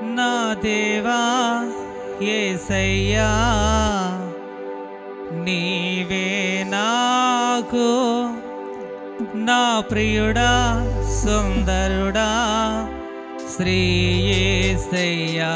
నా దేవా ఏసయ్యా నీవే నాకు నా ప్రియుడా సుందరుడా శ్రీ ఏసయ్యా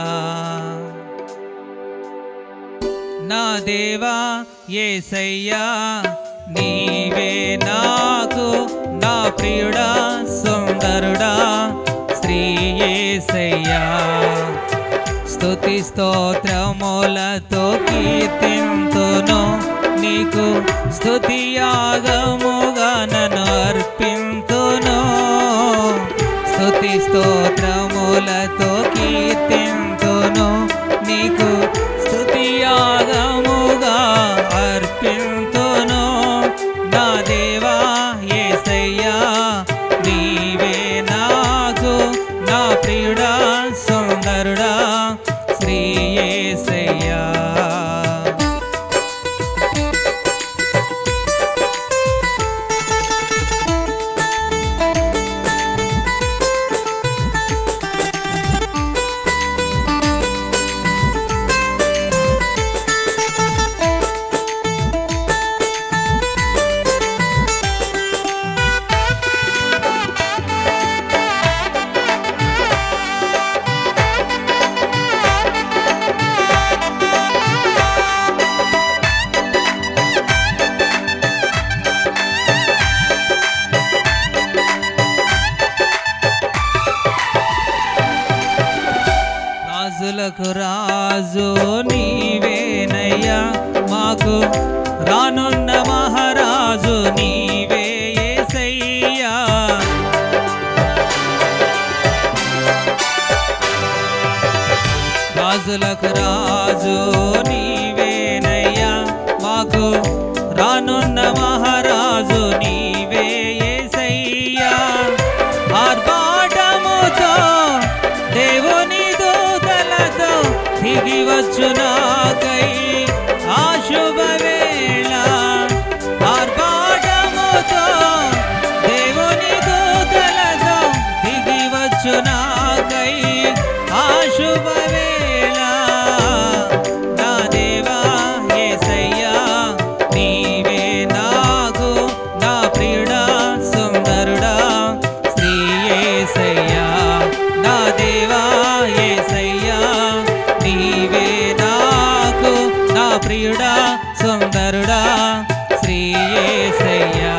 నా దేవా ఏసయ్యా నీవే నాకు నా ప్రియుడా సుందరుడా శ్రీ ఏసయ్యా స్తుతి స్తోత్రములతో కీర్తింతును నీకు స్తుతి యాగముగా నన్ను అర్పింతును స్తుతి స్తోత్రములతో కీర్తింతును నీకు స్తుతి యాగముగా అర్పింతును నా దేవా యేసయ్యా నీవే నాకు నా ప్రియుడా సుందరుడా శ్రీ యేసయ్యా రాజులకు రాజు నీవేనయ్యా మాకు రానున్న మహారాజు నీవే యేసయ్యా రాజులకు రాజు నీవేనయ్యా మాకు రానున్న మహారాజు నీవే యేసయ్యా ఆర్భాటముతో దేవుని దూతలతో దిగి వచ్చు నాకై ఆ శుభవేళ ఆర్భాటముతో దేవుని దూతలతో దిగి వచ్చు నాకై ఆ శుభవేళ నా దేవా యేసయ్యా నీవే నాకు నా ప్రియుడా సుందరుడా శ్రీ యేసయ్యా నా దేవా యేసయ్యా నీవే నాకు నా ప్రియుడా సుందరుడా శ్రీ యేసయ్యా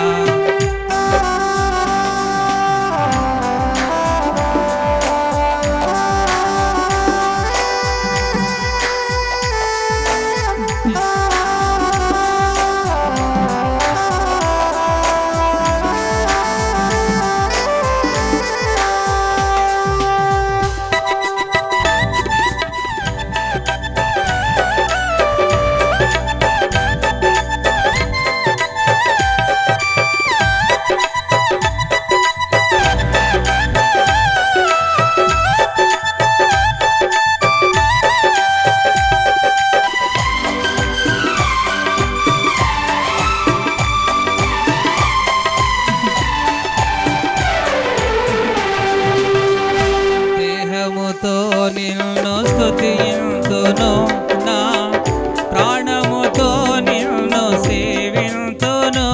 దేహముతో నిన్ను స్తుతింతును నా ప్రాణముతో నిన్ను సేవింతును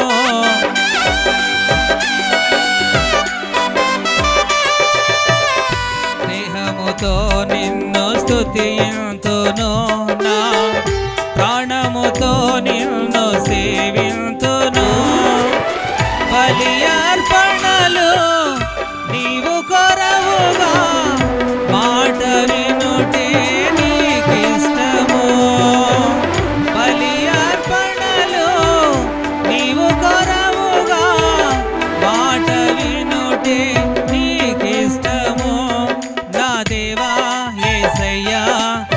దేహముతో నిన్ను స్తుతింతును నా ప్రాణముతో నిన్ను సేవింతును బలి అర్పణలు నీవు కొరవుగా మాట వినుటే నీకిష్టము బలి అర్పణలు నీవు కొరవుగా మాట వినుటే నీకిష్టము నా దేవా యేసయ్యా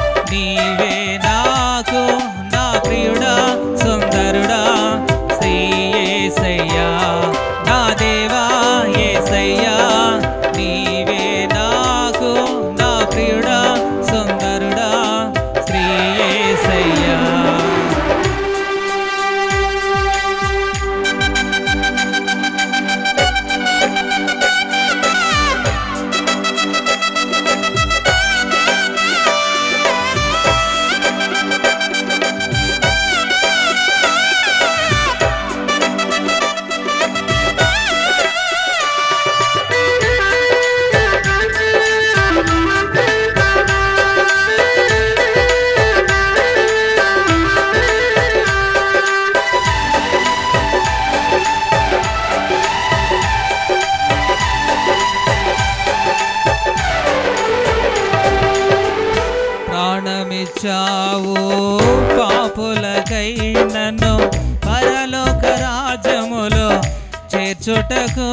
ప్రాణమిచ్చావు పాపులకై నన్ను పరలోక రాజ్యములో చేర్చుటకు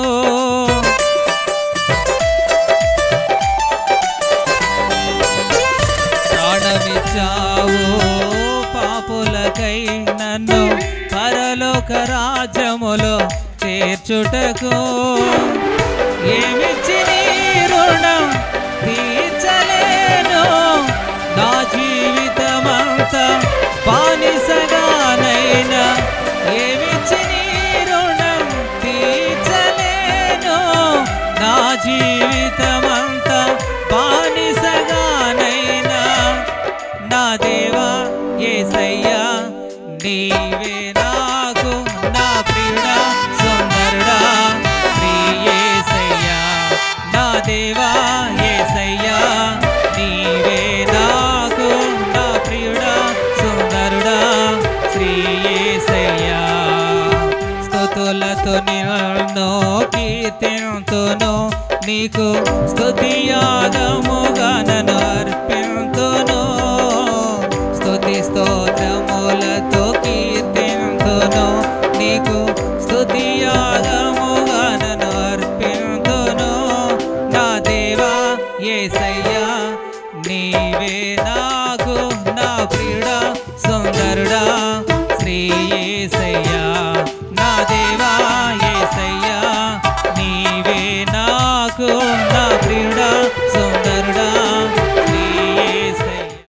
ప్రాణమిచ్చావు పాపులకై నన్ను పరలోక రాజ్యములో చేర్చుటకు ఏమిచ్చి నీ రుణం తీర్చలేను నా జీవితమంతా బానిసగానైనా ఏమిచ్చి నీ రుణం తీర్చలేను నా జీవితమంతా బానిసగానైనా నా దేవా ఏసయ్యా నీవే నాకు నా ప్రియుడా సుందరుడా ప్రియేసయ్యా నా దేవా ఏసయ్యా నీవే నాకు నా ప్రియుడా సుందరుడా శ్రీయేసయ్యా స్తుతులతో నిన్ను కీర్తింతును నీకు స్తుతియాగముగా నన్ను అర్పింతును స్తుతి స్తోత్రములతో కీర్తింతును నీకు స్తుతియాగముగా నన్ను అర్పింతును నా దేవా ఏసయ్యా నీవే